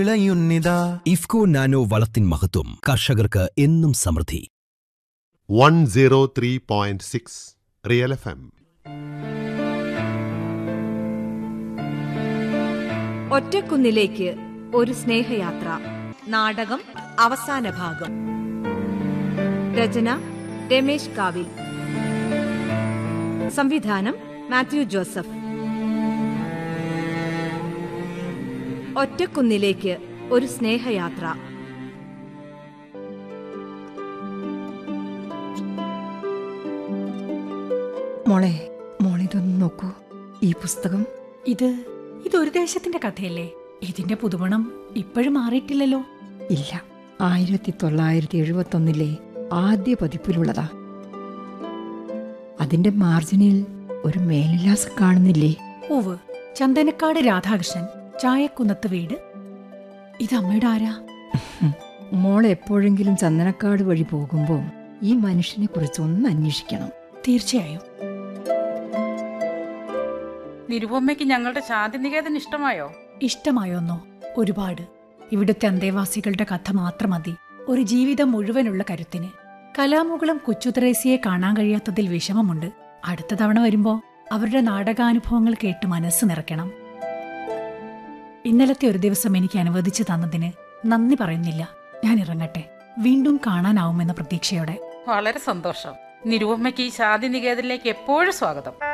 വിളയുന്നിതാ IFFCO nano വളത്തിൻ മഹത്വം കർഷകർക്ക് എന്നും സമൃദ്ധി one zero three point six real F M ഒറ്റക്കുന്നിലേക്ക് ഒരു സ്നേഹയാത്ര നാടകം അവസാന ഭാഗം രചന രമേശ് കാവിൽ സംവിധാനം മാത്യു ജോസഫ് ഒറ്റക്കുന്നിലേക്ക് ഒരു സ്നേഹയാത്ര മോളെ മോളിതൊന്ന് നോക്കൂ ഈ പുസ്തകം ഇത് ഇതൊരു ദേശത്തിന്റെ കഥയല്ലേ ഇതിന്റെ പുതുമണം ഇപ്പോഴും മാറിയിട്ടില്ലല്ലോ ഇല്ല ആയിരത്തി തൊള്ളായിരത്തി എഴുപത്തി ഒന്നിലെ ആദ്യ പതിപ്പിലുള്ളതാ അതിന്റെ മാർജിനിൽ ഒരു മേൽവിലാസം കാണുന്നില്ലേ ഓവ് ചന്ദനക്കാട് രാധാകൃഷ്ണൻ ചായക്കുന്നത്ത് വീട് ഇത് അമ്മയുടെ ആരാ മോൾ എപ്പോഴെങ്കിലും ചന്ദനക്കാട് വഴി പോകുമ്പോൾ ഈ മനുഷ്യനെ കുറിച്ച് ഒന്ന് അന്വേഷിക്കണം തീർച്ചയായും നിരുപമ്മയ്ക്ക് ഞങ്ങളുടെ ശാന്തിനികേതൻ ഇഷ്ടമായോ ഇഷ്ടമായോന്നോ ഒരുപാട് ഇവിടുത്തെ അന്തേവാസികളുടെ കഥ മാത്രം മതി ഒരു ജീവിതം മുഴുവനുള്ള കരുത്തിന് കലാമുകുളം കൊച്ചുത്രേസിയെ കാണാൻ കഴിയാത്തതിൽ വിഷമമുണ്ട് അടുത്ത തവണ വരുമ്പോ അവരുടെ നാടകാനുഭവങ്ങൾ കേട്ട് മനസ്സ് നിറയ്ക്കണം ഇന്നലത്തെ ഒരു ദിവസം എനിക്ക് അനുവദിച്ചു തന്നതിന് നന്ദി പറയുന്നില്ല ഞാൻ ഇറങ്ങട്ടെ വീണ്ടും കാണാനാവുമെന്ന പ്രതീക്ഷയോടെ വളരെ സന്തോഷം നിരുപമ്മയ്ക്ക് ഈ ശാന്തിനികേതനിലേക്ക് എപ്പോഴും സ്വാഗതം